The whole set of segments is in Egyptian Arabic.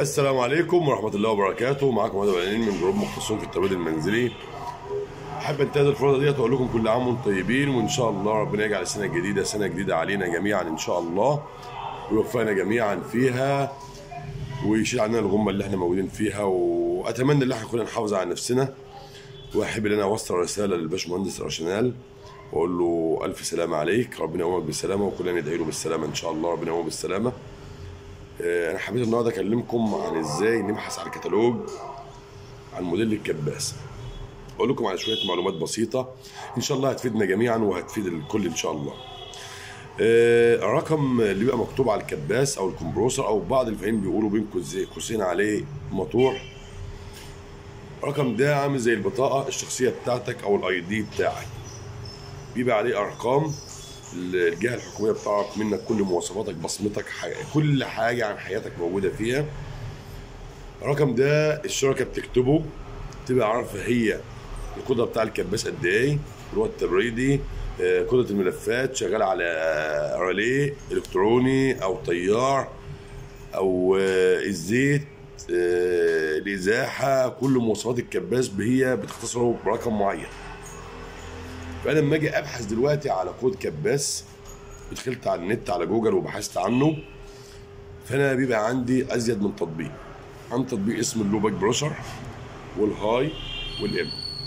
السلام عليكم ورحمة الله وبركاته معاكم هذا العلين من جروب مختصون في التبريد المنزلي أحب أنتهز الفرصة ديت وأقول لكم كل عام وأنتم طيبين وإن شاء الله ربنا يجعل السنة الجديدة سنة جديدة علينا جميعا إن شاء الله ويوفقنا جميعا فيها ويشيل عننا الغمة اللي احنا موجودين فيها وأتمنى إن احنا كلنا نحافظ على نفسنا وأحب إن أنا أوصل رسالة للباشمهندس راشنال وأقول له ألف سلامة عليك ربنا يقومك بالسلامة وكلنا ندعي له بالسلامة إن شاء الله ربنا يقومه بالسلامة انا حبيت النهارده اكلمكم عن ازاي نبحث على الكتالوج عن موديل الكباس اقول لكم على شويه معلومات بسيطه ان شاء الله هتفيدنا جميعا وهتفيد الكل ان شاء الله آه، الرقم اللي بيبقى مكتوب على الكباس او الكمبروسر او بعض الفاهمين بيقولوا بين قوسين- قوسين عليه مطوع الرقم ده عامل زي البطاقه الشخصيه بتاعتك او الاي دي بتاعك بيبقى عليه ارقام الجهه الحكوميه بتعرف منك كل مواصفاتك بصمتك ح- كل حاجه عن حياتك موجوده فيها الرقم ده الشركه بتكتبه تبقى عارفه هي القدره بتاع الكباس قد ايه اللي هو التبريدي آه، قدره الملفات شغال على راليه الكتروني او طيار او آه، الزيت آه، الازاحه كل مواصفات الكباس هي بتختصره برقم معين فانا لما اجي ابحث دلوقتي على كود كباس ودخلت على النت على جوجل وبحثت عنه فانا بيبقى عندي ازيد من تطبيق عندي تطبيق اسمه اللو باك بروشر والهاي والام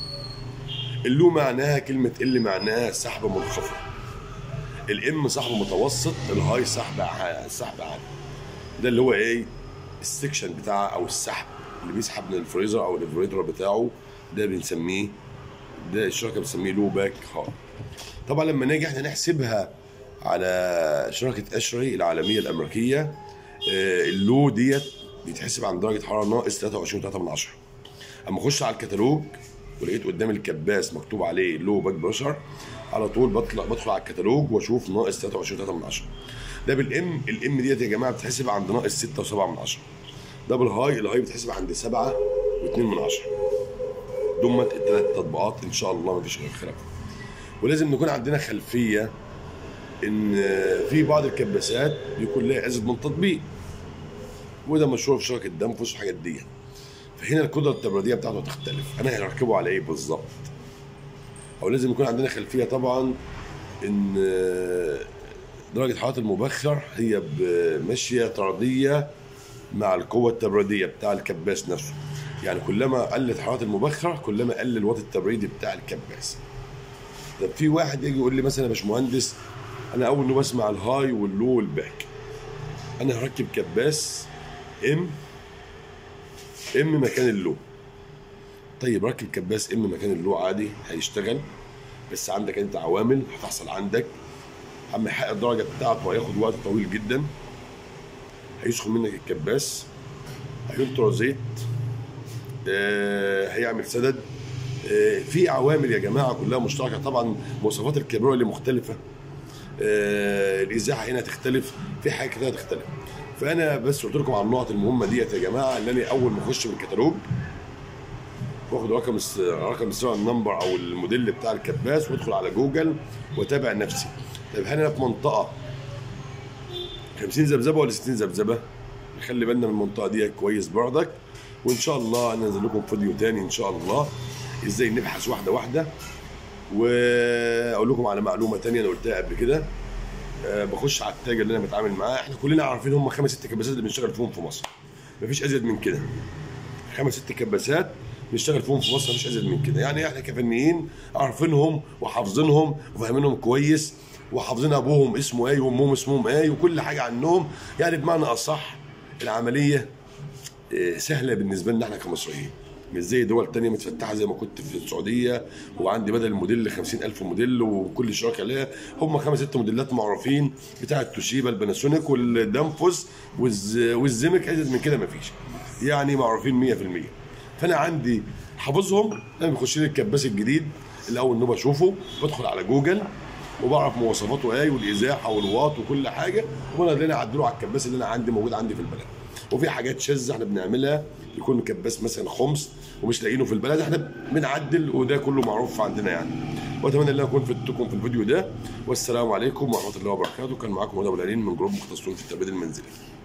اللو معناها كلمة ال معناها سحب منخفض الام سحب متوسط الهاي سحب ع- سحب عالي ده اللي هو ايه السكشن بتاعه او السحب اللي بيسحب من الفريزر او الفريزر بتاعه ده بنسميه ده الشركه بتسميه لو باك هارد طبعا لما نيجي احنا نحسبها على شركه اشري العالميه الامريكيه آه، اللو ديت بيتحسب عن درجه حراره ناقص 23.3 من عشرة اما اخش على الكتالوج ولقيت قدام الكباس مكتوب عليه لو باك بريشر على طول بطلع بدخل على الكتالوج واشوف ناقص 23.3 من عشرة ده بالام الام ديت يا جماعه بتحسب عند ناقص 6.7 من عشرة ده بالهاي الهاي بتحسب عند 7 و2 من عشرة دمت الثلاث تطبيقات ان شاء الله مفيش غير خلاف ولازم نكون عندنا خلفيه ان في بعض الكباسات بيكون لها ازيد من تطبيق وده مشهور في شركه دنفس والحاجات دي فهنا القدره التبريديه بتاعته تختلف انا هركبه على ايه بالظبط او لازم يكون عندنا خلفيه طبعا ان درجه حراره المبخر هي ب- ماشيه طرديه مع القوه التبريديه بتاع الكباس نفسه يعني كلما قلت حراره المبخر كلما قل الوات التبريدي بتاع الكباس طب في واحد يجي يقول لي مثلا يا باشمهندس انا اول ما بسمع الهاي واللو والباك انا هركب كباس ام ام مكان اللو طيب ركب كباس ام مكان اللو عادي هيشتغل بس عندك انت عوامل هتحصل عندك اما يحقق الدرجه بتاعته هياخد وقت طويل جدا هيسخن منك الكباس هينطر زيت آه، هيعمل سدد آه، في عوامل يا جماعه كلها مشتركه طبعا مواصفات الكبرياء اللي مختلفه آه، الازاحه هنا تختلف في حاجات كتير تختلف فانا بس قلت لكم على النقط المهمه ديت يا جماعه ان انا اول ما اخش من الكتالوج واخد رقم الس- رقم السيريال نمبر او الموديل بتاع الكباس وادخل على جوجل واتابع نفسي طيب هل انا في منطقه 50 ذبذبه ولا 60 ذبذبه نخلي بالنا من المنطقه دي كويس برضك وان شاء الله انزل لكم فيديو تاني ان شاء الله ازاي نبحث واحده واحده واقول لكم على معلومه تانية انا قلتها قبل كده أه بخش على التاجر اللي انا بتعامل معاه احنا كلنا عارفين هم خمس ست كباسات اللي بنشتغل فيهم في مصر مفيش ازيد من كده خمس ست كباسات بنشتغل فيهم في مصر مفيش ازيد من كده يعني احنا كفنيين عارفينهم وحافظينهم وفاهمينهم كويس وحافظين ابوهم اسمه ايه وامهم اسمهم ايه وكل حاجه عنهم يعني بمعنى اصح العمليه آه، سهله بالنسبه لنا احنا كمصريين مش زي دول تانية متفتحة زي ما كنت في السعودية وعندي بدل الموديل 50000 موديل وكل شركة لها هم خمس ست موديلات معروفين بتاع التوشيبا الباناسونيك والدنفوس والز... والزمك ازيد من كده مفيش يعني معروفين 100% فانا عندي حافظهم انا بخش لي الكباس الجديد اللي اول ما بشوفه بدخل على جوجل وبعرف مواصفاته ايه والازاحه والواط وكل حاجه وانا اللي انا اعدله على الكباس اللي انا عندي موجود عندي في البلد وفي حاجات شاذه احنا بنعملها يكون كباس مثلا خمس ومش لاقيينه في البلد احنا بنعدل وده كله معروف عندنا يعني واتمنى ان انا اكون فدتكم في الفيديو ده والسلام عليكم ورحمه الله وبركاته كان معاكم هدى ابو العلين من جروب مختصون في التبريد المنزلي